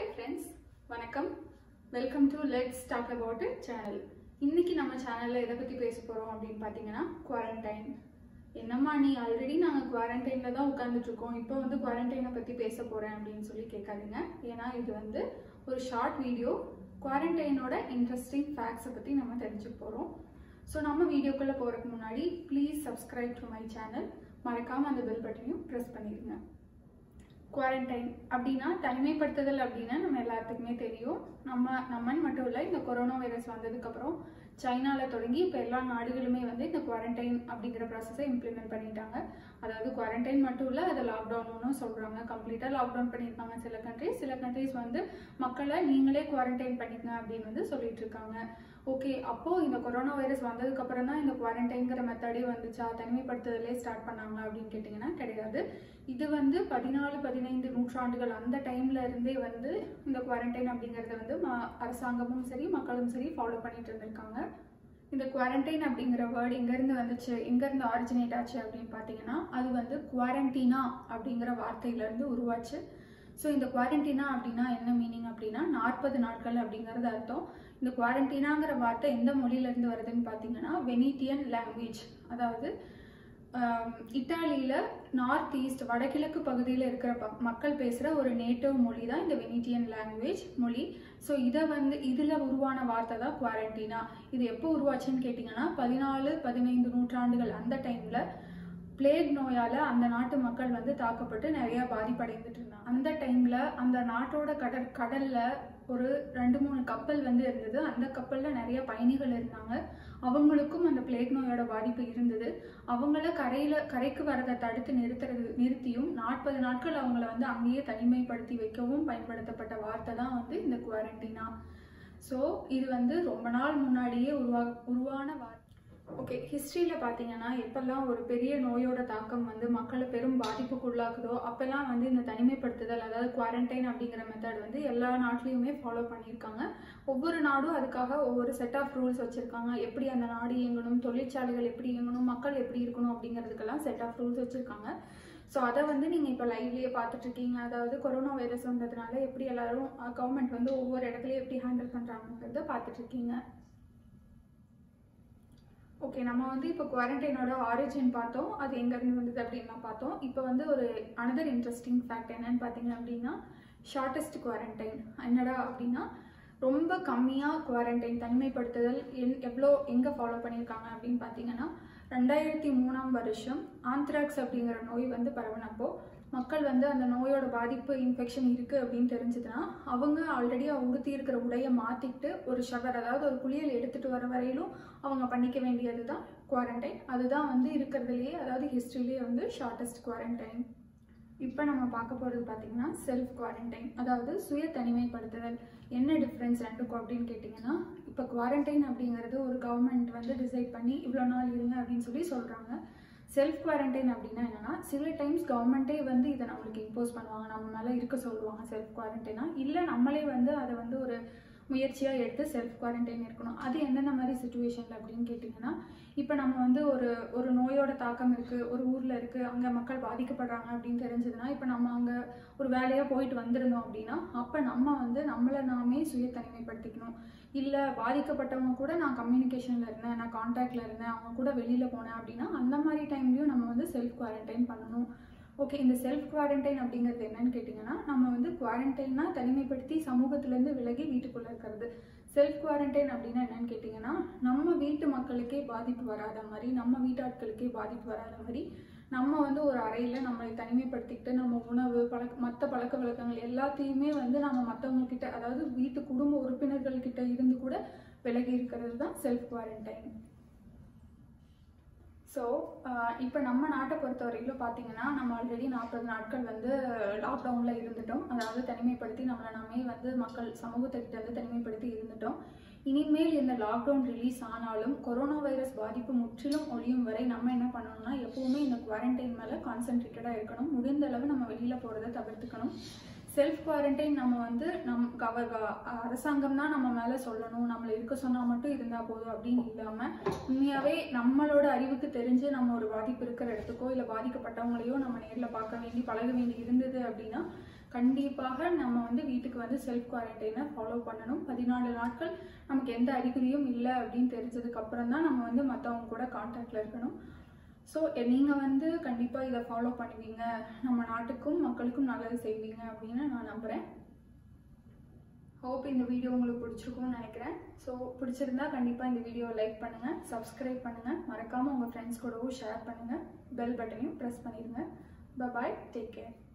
hi friends வணக்கம் welcome to let's talk about it channel இன்னைக்கு நம்ம சேனலில் எதை பற்றி பேச போகிறோம் அப்படின்னு பார்த்தீங்கன்னா குவாரண்டைன் என்னம்மா நீ ஆல்ரெடி நாங்கள் குவாரண்டைனில் தான் உட்காந்துட்டு இருக்கோம் இப்போ வந்து குவாரண்டைனை பற்றி பேச போகிறேன் அப்படின்னு சொல்லி கேட்காதீங்க ஏன்னா இது வந்து ஒரு ஷார்ட் வீடியோ குவாரண்டைனோட இன்ட்ரெஸ்டிங் ஃபேக்ட்ஸை பற்றி நம்ம தெரிஞ்சுக்க போகிறோம் ஸோ நம்ம வீடியோக்குள்ளே போகிறதுக்கு முன்னாடி please subscribe to my channel மறக்காமல் அந்த பெல் பட்டனையும் ப்ரெஸ் பண்ணிடுங்க குவாரண்டைன் அப்படின்னா தனிமைப்படுத்துதல் அப்படின்னா நம்ம எல்லாத்துக்குமே தெரியும் நம்ம நம்மன்னு மட்டும் இல்லை இந்த கொரோனா வைரஸ் வந்ததுக்கப்புறம் சைனாவில் தொடங்கி இப்போ எல்லா நாடுகளுமே வந்து இந்த குவாரண்டைன் அப்படிங்கிற ப்ராசஸை இம்ப்ளிமெண்ட் பண்ணிட்டாங்க அதாவது குவாரண்டைன் மட்டும் இல்லை அதை லாக்டவுன்னு சொல்கிறாங்க கம்ப்ளீட்டாக லாக்டவுன் பண்ணியிருக்காங்க சில கண்ட்ரிஸ் சில கண்ட்ரிஸ் வந்து மக்களை நீங்களே குவாரண்டைன் பண்ணிக்கங்க அப்படின்னு வந்து சொல்லிட்டு இருக்காங்க ஓகே அப்போது இந்த கொரோனா வைரஸ் வந்ததுக்கப்புறம் தான் இந்த குவாரண்டைன்கிற மெத்தடே வந்துச்சா தனிமைப்படுத்துதலே ஸ்டார்ட் பண்ணாங்க அப்படின்னு கேட்டிங்கன்னா கிடையாது இது வந்து பதினாலு பதினைந்து நூற்றாண்டுகள் அந்த டைம்ல இருந்தே வந்து இந்த குவாரண்டைன் அப்படிங்கிறத வந்து ம- அரசாங்கமும் சரி மக்களும் சரி ஃபாலோ பண்ணிட்டு இருந்திருக்காங்க இந்த குவாரண்டைன் அப்படிங்கிற வேர்டு எங்கேருந்து வந்துச்சு எங்கேருந்து ஆரிஜினேட் ஆச்சு அப்படின்னு பார்த்தீங்கன்னா அது வந்து குவாரண்டீனா அப்படிங்கிற வார்த்தையிலேருந்து உருவாச்சு ஸோ இந்த குவாரண்டீனா அப்படின்னா என்ன மீனிங் அப்படின்னா நாற்பது நாட்கள் அப்படிங்கிறது அர்த்தம் இந்த குவாரண்டீனாங்கிற வார்த்தை எந்த மொழியிலேருந்து வருதுன்னு பார்த்தீங்கன்னா வெனிட்டியன் லாங்குவேஜ் அதாவது இட்டாலியில் நார்த் ஈஸ்ட் வடகிழக்கு பகுதியில் இருக்கிற ப- மக்கள் பேசுகிற ஒரு நேட்டிவ் மொழி தான் இந்த வெனிட்டியன் லாங்குவேஜ் மொழி ஸோ இதை வந்து இதில் உருவான வார்த்தை தான் குவாரண்டீனா இது எப்போ உருவாச்சுன்னு கேட்டிங்கன்னா பதினாலு பதினைந்து நூற்றாண்டுகள் அந்த டைமில் பிளேக் நோயால் அந்த நாட்டு மக்கள் வந்து தாக்கப்பட்டு நிறைய பாதிப்படைந்துட்டு இருந்தாங்க அந்த டைமில் அந்த நாட்டோட கடல் கடலில் ஒரு ரெண்டு மூணு கப்பல் வந்து இருந்தது அந்த கப்பலில் நிறைய பயணிகள் இருந்தாங்க அவங்களுக்கும் அந்த பிளேக் நோயோட பாதிப்பு இருந்தது அவங்கள கரையில் கரைக்கு வரதை தடுத்து நிறுத்துறது நிறுத்தியும் நாற்பது நாட்கள் அவங்கள வந்து அங்கேயே தனிமைப்படுத்தி வைக்கவும் பயன்படுத்தப்பட்ட வார்த்தை தான் வந்து இந்த குவாரண்டீனா ஸோ இது வந்து ரொம்ப நாள் முன்னாடியே உருவா உருவான வார்த்தை ஓகே ஹிஸ்ட்ரியில் பார்த்தீங்கன்னா எப்பெல்லாம் ஒரு பெரிய நோயோட தாக்கம் வந்து மக்களை பெரும் பாதிப்புக்குள்ளாக்குதோ அப்பெல்லாம் வந்து இந்த தனிமைப்படுத்துதல் அதாவது குவாரண்டைன் அப்படிங்கிற மெத்தட் வந்து எல்லா நாட்டிலையுமே ஃபாலோ பண்ணியிருக்காங்க ஒவ்வொரு நாடும் அதுக்காக ஒவ்வொரு செட் ஆஃப் ரூல்ஸ் வச்சுருக்காங்க எப்படி அந்த நாடு இயங்கணும் தொழிற்சாலைகள் எப்படி இயங்கணும் மக்கள் எப்படி இருக்கணும் அப்படிங்கிறதுக்கெல்லாம் செட் ஆஃப் ரூல்ஸ் வச்சுருக்காங்க ஸோ அதை வந்து நீங்கள் இப்போ லைவ்லேயே பார்த்துட்டு இருக்கீங்க அதாவது கொரோனா வைரஸ் வந்ததுனால எப்படி எல்லாரும் கவர்மெண்ட் வந்து ஒவ்வொரு இடத்துலையும் எப்படி ஹேண்டில் பண்ணுறாங்கிறத பார்த்துட்டு இருக்கீங்க ஓகே நம்ம வந்து இப்போ குவாரண்டைனோட ஆரிஜின் பார்த்தோம் அது எங்கேருந்து வந்தது அப்படின்லாம் பார்த்தோம் இப்போ வந்து ஒரு அனதர் இன்ட்ரெஸ்டிங் ஃபேக்ட் என்னன்னு பார்த்தீங்க அப்படின்னா ஷார்ட்டஸ்ட் குவாரண்டைன் என்னடா அப்படின்னா ரொம்ப கம்மியாக குவாரண்டைன் தனிமைப்படுத்துதல் என் எவ்வளோ எங்கே ஃபாலோ பண்ணியிருக்காங்க அப்படின்னு பார்த்தீங்கன்னா ரெண்டாயிரத்தி மூணாம் வருஷம் ஆந்த்ராக்ஸ் அப்படிங்கிற நோய் வந்து பரவனப்போ மக்கள் வந்து அந்த நோயோட பாதிப்பு இன்ஃபெக்ஷன் இருக்குது அப்படின்னு தெரிஞ்சதுன்னா அவங்க ஆல்ரெடி உடுத்தி இருக்கிற உடையை மாற்றிட்டு ஒரு ஷவர் அதாவது ஒரு குளியல் எடுத்துகிட்டு வர வரையிலும் அவங்க பண்ணிக்க வேண்டியது தான் குவாரண்டைன் அதுதான் வந்து இருக்கிறதுலையே அதாவது ஹிஸ்ட்ரியிலேயே வந்து ஷார்ட்டஸ்ட் குவாரண்டைன் இப்போ நம்ம பார்க்க போகிறது பார்த்தீங்கன்னா செல்ஃப் குவாரண்டைன் அதாவது சுய தனிமைப்படுத்துதல் என்ன டிஃப்ரென்ஸ் ரெண்டுக்கும் அப்படின்னு கேட்டிங்கன்னா இப்போ குவாரண்டைன் அப்படிங்கிறது ஒரு கவர்மெண்ட் வந்து டிசைட் பண்ணி இவ்வளோ நாள் இருங்க அப்படின்னு சொல்லி சொல்கிறாங்க செல்ஃப் குவாரண்டைன் அப்படின்னா என்னன்னா சில டைம்ஸ் கவர்மெண்ட்டே வந்து இதை நம்மளுக்கு இம்போஸ் பண்ணுவாங்க நம்ம மேலே இருக்க சொல்லுவாங்க செல்ஃப் குவாரண்டைனா இல்லை நம்மளே வந்து அதை வந்து ஒரு முயற்சியாக எடுத்து செல்ஃப் குவாரண்டைன் இருக்கணும் அது எந்தெந்த மாதிரி சுச்சுவேஷனில் அப்படின்னு கேட்டிங்கன்னா இப்போ நம்ம வந்து ஒரு ஒரு நோயோட தாக்கம் இருக்குது ஒரு ஊரில் இருக்குது அங்கே மக்கள் பாதிக்கப்படுறாங்க அப்படின்னு தெரிஞ்சதுன்னா இப்போ நம்ம அங்கே ஒரு வேலையாக போயிட்டு வந்திருந்தோம் அப்படின்னா அப்போ நம்ம வந்து நம்மளை நாமே சுய தனிமைப்படுத்திக்கணும் இல்லை பாதிக்கப்பட்டவங்க கூட நான் கம்யூனிகேஷனில் இருந்தேன் நான் காண்டாக்டில் இருந்தேன் அவங்க கூட வெளியில் போனேன் அப்படின்னா அந்த மாதிரி டைம்லையும் நம்ம வந்து செல்ஃப் குவாரண்டைன் பண்ணணும் ஓகே இந்த செல்ஃப் குவாரண்டைன் அப்படிங்கிறது என்னன்னு கேட்டிங்கன்னா நம்ம வந்து குவாரண்டைன்னா தனிமைப்படுத்தி சமூகத்திலேருந்து விலகி வீட்டுக்குள்ளே இருக்கிறது செல்ஃப் குவாரண்டைன் அப்படின்னா என்னன்னு கேட்டிங்கன்னா நம்ம வீட்டு மக்களுக்கே பாதிப்பு வராத மாதிரி நம்ம வீட்டாட்களுக்கே பாதிப்பு வராத மாதிரி நம்ம வந்து ஒரு அறையில் நம்மளை தனிமைப்படுத்திக்கிட்டு நம்ம உணவு பழக்க மற்ற பழக்க வழக்கங்கள் எல்லாத்தையுமே வந்து நம்ம மற்றவங்க கிட்ட அதாவது வீட்டு குடும்ப உறுப்பினர்கள் கிட்ட இருந்து கூட விலகி இருக்கிறது தான் செல்ஃப் குவாரண்டைன் ஸோ இப்போ நம்ம நாட்டை பொறுத்த வரையிலும் பார்த்தீங்கன்னா நம்ம ஆல்ரெடி நாற்பது நாட்கள் வந்து லாக்டவுனில் இருந்துட்டோம் அதாவது தனிமைப்படுத்தி நம்மளை நாமே வந்து மக்கள் சமூகத்துக்கிட்ட வந்து தனிமைப்படுத்தி இருந்துட்டோம் இனிமேல் இந்த லாக்டவுன் ரிலீஸ் ஆனாலும் கொரோனா வைரஸ் பாதிப்பு முற்றிலும் ஒழியும் வரை நம்ம என்ன பண்ணணும்னா எப்பவுமே இந்த குவாரண்டைன் மேலே கான்சென்ட்ரேட்டடாக இருக்கணும் முடிந்த அளவு நம்ம வெளியில் போகிறத தவிர்த்துக்கணும் செல்ஃப் குவாரண்டைன் நம்ம வந்து நம் கவ க- அரசாங்கம் தான் நம்ம மேலே சொல்லணும் நம்மளை இருக்க சொன்னால் மட்டும் இருந்தால் போதும் அப்படின்னு இல்லாமல் உண்மையாகவே நம்மளோட அறிவுக்கு தெரிஞ்சு நம்ம ஒரு பாதிப்பு இருக்கிற இடத்துக்கோ இல்லை பாதிக்கப்பட்டவங்களையோ நம்ம நேரில் பார்க்க வேண்டி பழக வேண்டி இருந்தது அப்படின்னா கண்டிப்பாக நம்ம வந்து வீட்டுக்கு வந்து செல்ஃப் குவாரண்டைனை ஃபாலோ பண்ணணும் பதினாலு நாட்கள் நமக்கு எந்த அறிகுறியும் இல்லை அப்படின்னு தெரிஞ்சதுக்கு அப்புறம் தான் நம்ம வந்து மற்றவங்க கூட கான்டாக்டில் இருக்கணும் ஸோ நீங்கள் வந்து கண்டிப்பாக இதை ஃபாலோ பண்ணுவீங்க நம்ம நாட்டுக்கும் மக்களுக்கும் நல்லது செய்வீங்க அப்படின்னு நான் நம்புகிறேன் ஹோப் இந்த வீடியோ உங்களுக்கு பிடிச்சிருக்கும்னு நினைக்கிறேன் ஸோ பிடிச்சிருந்தா கண்டிப்பாக இந்த வீடியோவை லைக் பண்ணுங்கள் சப்ஸ்கிரைப் பண்ணுங்கள் மறக்காமல் உங்கள் ஃப்ரெண்ட்ஸ் கூடவும் ஷேர் பண்ணுங்கள் பெல் பட்டனையும் ப்ரெஸ் பண்ணிடுங்க பாய் டேக் கேர்